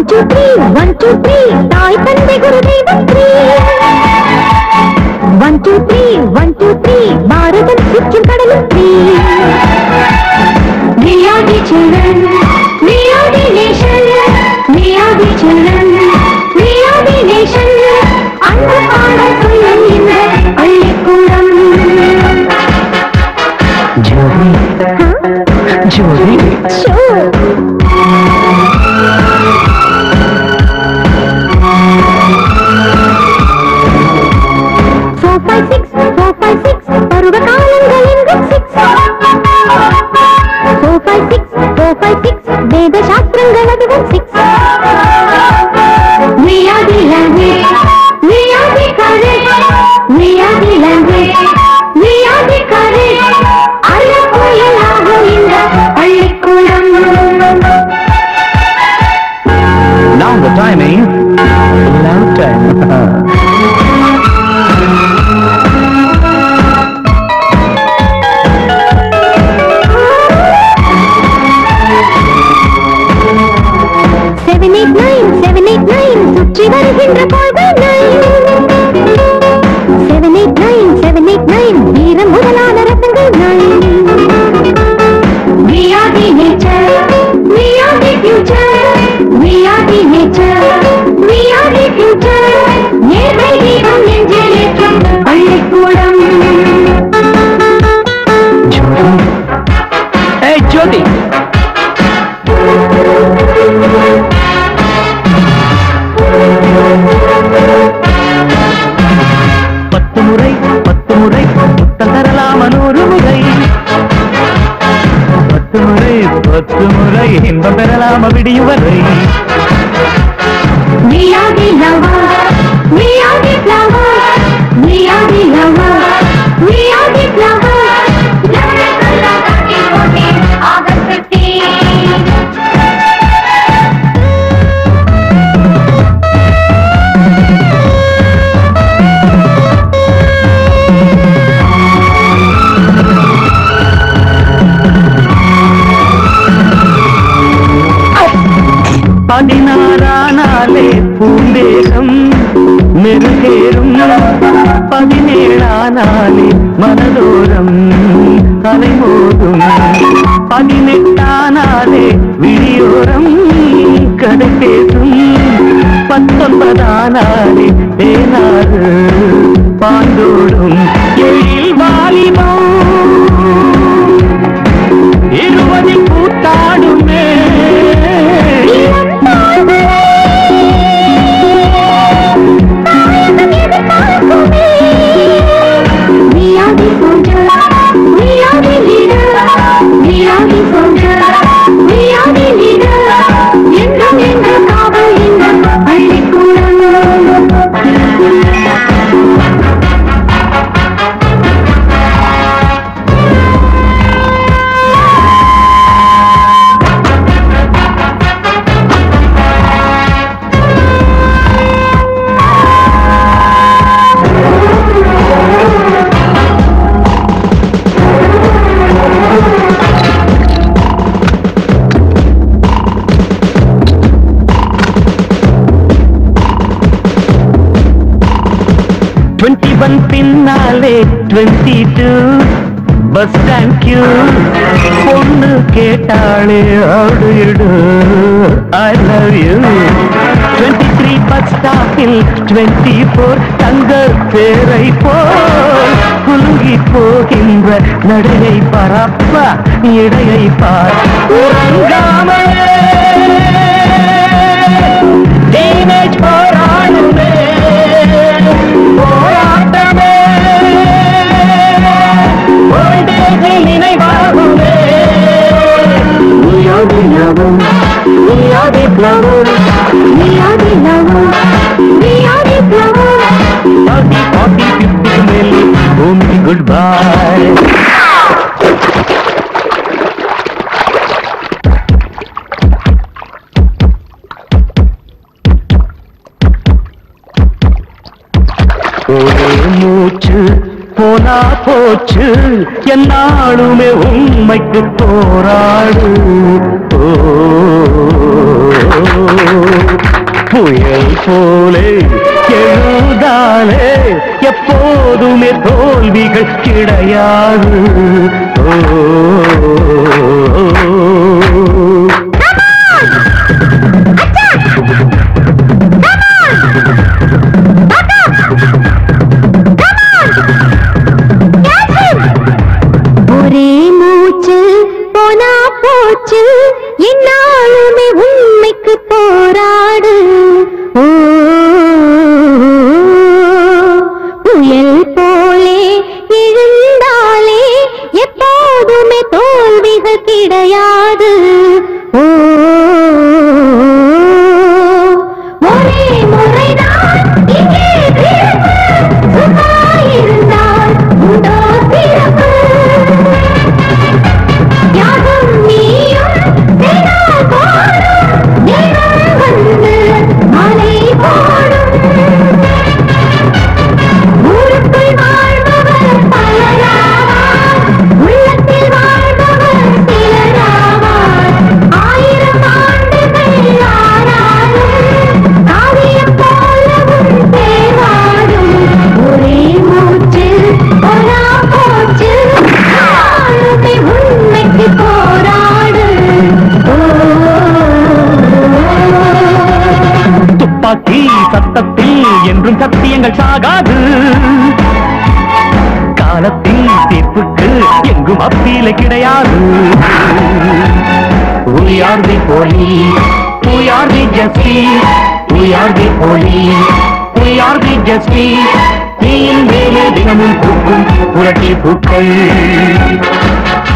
One two three one two three தாய் தந்தை குரு தெய்வம் three one two three one two three பாரதம் சுற்றும் கடலும் three We are the children, we are the nation, we are the children, we are the nation. அன்பு பாட சொல்லும் இந்த பள்ளிக்கூடம் ஜோதி ஜோதி Sure. Four, five, six, four, five, six, பருவ காலங்கள் எங்கும் six. Four, five, six, four, five, six, வேத சாஸ்திரங்கள் அதுவும் six. We are the language, we are the courage, we are the language, we are the courage. அள்ள புயலாகும் இந்த பள்ளிக்கூடம் Now the timing, love time. Seven eight nine seven eight nine சுற்றி வருகின்ற கொள்கை nine seven eight nine seven eight nine வீரம் முதலான ரத்தங்கள் nine We are the nature, we are the future, we are the nature, we are the future. நேர்மை தீபம் நெஞ்சில் ஏற்றும் பள்ளிக்கூடம் ஜோதி Hey, ஜோதி பத்து முறை பத்து முறை புத்தம் தரலாம் நூறு முறை பத்து முறை பத்து முறை இன்பம் பெறலாம் விடியும் வரை We are the lovers, we are the flowers, we are the lovers, we are the flowers. லவணக்கல்லா காட்டி போட்டி ஆகஸ்ட் 15. பதினாறானாலே பூந்தேகம் மெருகேறும் பதினேழானாலே மனதோரம் அலைமோதும் பதினெட்டானாலே விழியோரம் கதை பேசும் பத்தொன்பதானாலே தேனாறு பாண்டோடும் எழில் வாலிபம் இருபதில் கூத்தாடுமே We are the soldier, we are the leader, we are the soldier, we are the leader. என்றும் எங்கள் காவல் இந்த பள்ளிக்கூடம் டுவெண்ட்டி ஒன் பின்னாலே twenty two bus stand queue பொண்ணு கேட்டாளே ஆடுயிடு I love you twenty three bus ஸ்டாப்பில் டுவெண்ட்டி ஃபோர் தங்க பேரை போல் குலுங்கி போகின்ற நடையை பரப்பா இடையை பார் உறங்காமலே டீனேஜ் போராடுமே போராட்டமே ஓல்டேஜில் நினைவாகுமே உயர்வு ஞாபகம் உயர்வு flower We are the lovers, we are the flowers. Forty forty fifty மேலே பூமி குட் பை ஒரே மூச்சு போனா போச்சு என்னாலுமே உண்மைக்கு போராடு ஓ புயல் போலே எழுதாலே எப்போதுமே தோல்விகள் கிடையாது ஓ ஒரே மூச்சு போனா போச்சு என்னாலுமே உண்மைக்கு போராடு ஓ புயல் போலே எழுந்தாலே எப்போதுமே தோல்விகள் கிடையாது ஓ ஒரே முறைதான் இங்கே பிறப்பு சும்மா இருந்தால் உண்டோ பிறப்பு யாரும் நீயும் செய்தால் போடும் நேரம் வந்து மழை போடும் ஊருக்குள் வாழ்பவர் பலராவார் உள்ளத்தில் வாழ்பவர் சிலராவார் ஆயிரம் ஆண்டுகள் ஆனாலும் காவியம் போலவும் தேவாடும் ஒரே மூச்சு ஒரா போச்சு ஆளுமை உண்மைக்கு போராடு துப்பாக்கி சத்தத்தில் என்றும் சத்தியங்கள் சாகாது காலத்தின் தீர்ப்புக்கு எங்கும் அப்பீல கிடையாது We are the police, we are the justice, we are the police, we are the justice. தீயின் மேலே தினமும் பூக்கும் புரட்சி பூக்கள்